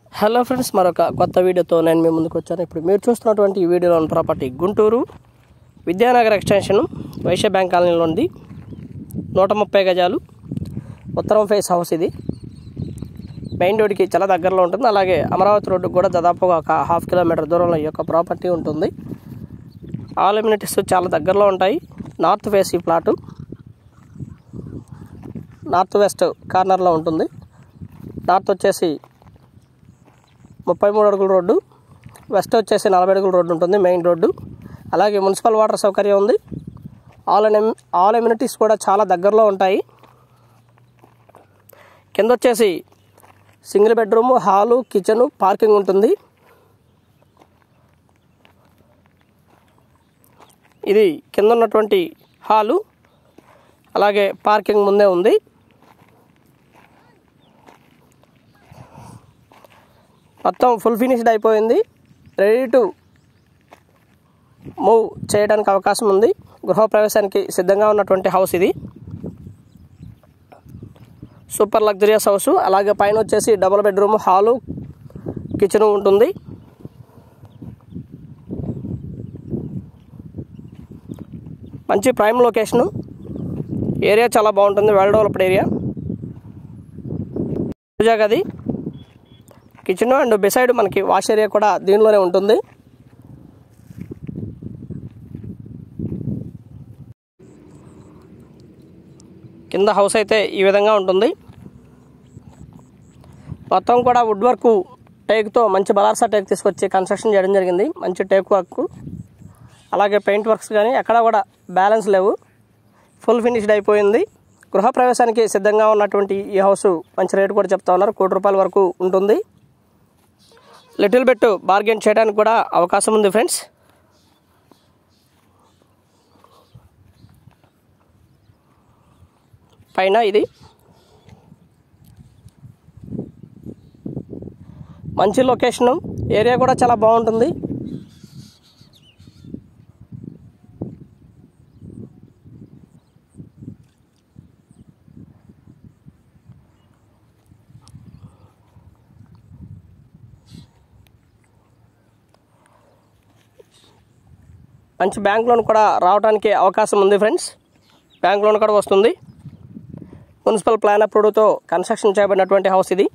hello friends మరొక కొత్త వీడియోతో నేను మీ ముందుకు వచ్చాను ఇప్పుడు మీరు చూస్తున్నటువంటి ఈ వీడియోలోని property Guntur Vidyanagar extension Vysya bank కాలనీలో ఉంది నూట ముప్పై గజాలు ఉత్తరం ఫేస్ హౌస్ ఇది మెయిన్ రోడ్కి చాలా దగ్గరలో ఉంటుంది అలాగే అమరావతి రోడ్డుకు కూడా దాదాపుగా ఒక హాఫ్ కిలోమీటర్ దూరంలో ఈ యొక్క ప్రాపర్టీ ఉంటుంది ఆల్ ఎమ్యూనిటీస్ చాలా దగ్గరలో ఉంటాయి నార్త్ ఫేస్ ఈ ప్లాటు నార్త్ వెస్ట్ కార్నర్లో ఉంటుంది నార్త్ వచ్చేసి ముప్పై మూడు అడుగుల రోడ్డు వెస్ట్ వచ్చేసి నలభై అడుగుల రోడ్డు ఉంటుంది మెయిన్ రోడ్డు అలాగే మున్సిపల్ వాటర్ సౌకర్యం ఉంది ఆల్ ఎన్ ఆల్ ఎమ్యూనిటీస్ కూడా చాలా దగ్గరలో ఉంటాయి కింద వచ్చేసి single bedroom hall kitchen parking ఉంటుంది ఇది కింద ఉన్నటువంటి హాలు అలాగే పార్కింగ్ ముందే ఉంది మొత్తం ఫుల్ ఫినిష్డ్ అయిపోయింది రెడీ టు మూవ్ చేయడానికి అవకాశం ఉంది గృహప్రవేశానికి సిద్ధంగా ఉన్నటువంటి హౌస్ ఇది సూపర్ లగ్జరియస్ హౌస్ అలాగే పైన వచ్చేసి డబుల్ బెడ్రూమ్ హాలు కిచెన్ ఉంటుంది మంచి ప్రైమ్ లొకేషను ఏరియా చాలా బాగుంటుంది వెల్ డెవలప్డ్ ఏరియా పూజా గది కిచెన్ అండ్ బిసైడ్ మనకి వాష్ ఏరియా కూడా దీనిలోనే ఉంటుంది కింద హౌస్ అయితే ఈ విధంగా ఉంటుంది మొత్తం కూడా వుడ్ వర్క్ టేక్తో మంచి బలార్సా టేక్ తీసుకొచ్చి కన్స్ట్రక్షన్ చేయడం జరిగింది మంచి టేక్ వర్క్ అలాగే పెయింట్ వర్క్స్ కానీ ఎక్కడ కూడా బ్యాలెన్స్ లేవు ఫుల్ ఫినిష్డ్ అయిపోయింది గృహప్రవేశానికి సిద్ధంగా ఉన్నటువంటి ఈ హౌస్ మంచి రేటు కూడా చెప్తా ఉన్నారు కోటి రూపాయల వరకు ఉంటుంది లిటిల్ బిట్ బార్గెన్ చేయడానికి కూడా అవకాశం ఉంది ఫ్రెండ్స్ పైన ఇది మంచి లొకేషను ఏరియా కూడా చాలా బాగుంటుంది మంచి బ్యాంక్ లోన్ కూడా రావడానికి అవకాశం ఉంది ఫ్రెండ్స్ బ్యాంక్ లోన్ కూడా వస్తుంది మున్సిపల్ ప్లాన్ అప్రూవ్డ్తో కన్స్ట్రక్షన్ చేయబడినటువంటి హౌస్ ఇది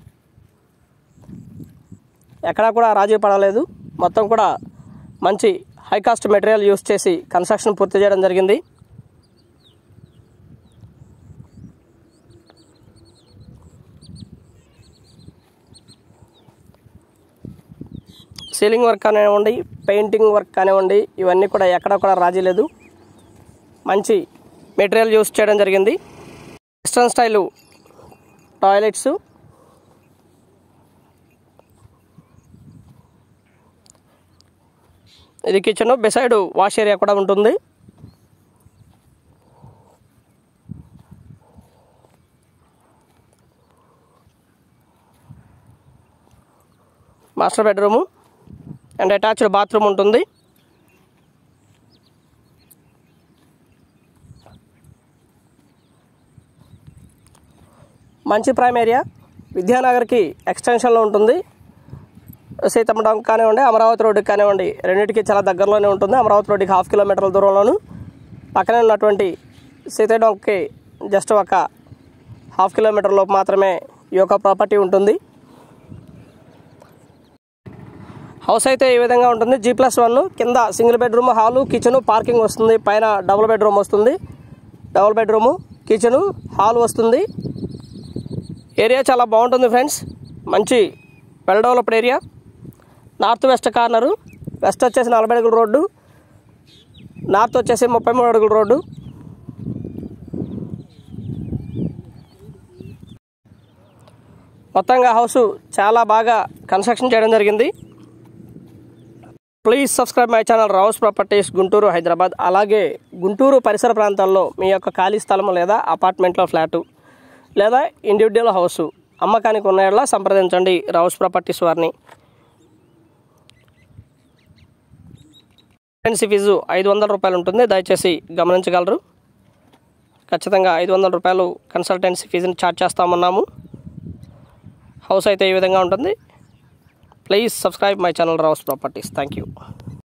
ఎక్కడా కూడా రాజీ పడలేదు మొత్తం కూడా మంచి హై కాస్ట్ మెటీరియల్ యూస్ చేసి కన్స్ట్రక్షన్ పూర్తి చేయడం జరిగింది సీలింగ్ వర్క్ కానివ్వండి పెయింటింగ్ వర్క్ కానివ్వండి ఇవన్నీ కూడా ఎక్కడ కూడా రాజీ లేదు మంచి మెటీరియల్ యూస్ చేయడం జరిగింది వెస్ట్రన్ స్టైలు టాయిలెట్స్ ఇది కిచెన్ బిసైడ్ వాష్ ఏరియా కూడా ఉంటుంది master bedroom and attached bathroom ఉంటుంది మంచి ప్రైమ్ ఏరియా విద్యానగర్కి ఎక్స్టెన్షన్లో ఉంటుంది సీతమ్మ డంక్ కానివ్వండి అమరావతి రోడ్డుకి కానివ్వండి రెండింటికి చాలా దగ్గరలోనే ఉంటుంది అమరావతి రోడ్డుకి హాఫ్ కిలోమీటర్ల దూరంలోను పక్కనే ఉన్నటువంటి సీత డంక్కి జస్ట్ ఒక హాఫ్ కిలోమీటర్ లోపు మాత్రమే ఈ యొక్క ప్రాపర్టీ ఉంటుంది హౌస్ అయితే ఈ విధంగా ఉంటుంది జీ ప్లస్ వన్ కింద single bedroom hall kitchen parking వస్తుంది పైన డబుల్ బెడ్రూమ్ వస్తుంది డబుల్ బెడ్రూము కిచెను హాల్ వస్తుంది ఏరియా చాలా బాగుంటుంది ఫ్రెండ్స్ మంచి well developed area north west corner west వచ్చేసి నలభై అడుగుల రోడ్డు నార్త్ వచ్చేసి ముప్పై మూడు అడుగుల రోడ్డు మొత్తంగా హౌస్ చాలా బాగా కన్స్ట్రక్షన్ చేయడం జరిగింది please subscribe my channel Rao's properties Guntur Hyderabad అలాగే గుంటూరు పరిసర ప్రాంతాల్లో మీ యొక్క ఖాళీ స్థలం లేదా అపార్ట్మెంట్లో ఫ్లాటు లేదా ఇండివిజువల్ హౌస్ అమ్మకానికి ఉన్నాయలా సంప్రదించండి రావుస్ ప్రాపర్టీస్ వారిని ఫ్రెండ్స్ ఫీజు ఐదు వందల రూపాయలు ఉంటుంది దయచేసి గమనించగలరు ఖచ్చితంగా ఐదు వందల రూపాయలు కన్సల్టెన్సీ ఫీజుని ఛార్జ్ చేస్తామన్నాము హౌస్ అయితే ఈ విధంగా ఉంటుంది please subscribe my channel Rao's properties thank you